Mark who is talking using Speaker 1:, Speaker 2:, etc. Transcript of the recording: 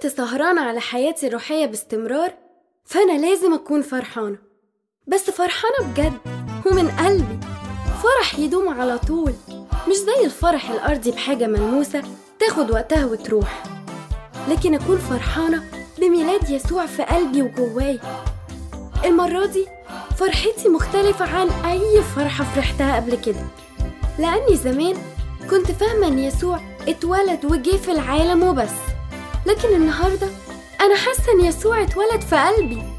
Speaker 1: كنت سهرانة على حياتي الروحية باستمرار فأنا لازم أكون فرحانة بس فرحانة بجد ومن قلبي فرح يدوم على طول مش زي الفرح الأرضي بحاجة ملموسة تاخد وقتها وتروح لكن أكون فرحانة بميلاد يسوع في قلبي وجواي المرة دي فرحتي مختلفة عن أي فرحة فرحتها قبل كده لأني زمان كنت فاهمة إن يسوع اتولد وجه في العالم وبس لكن النهاردة أنا حاسة إن يسوع اتولد في قلبي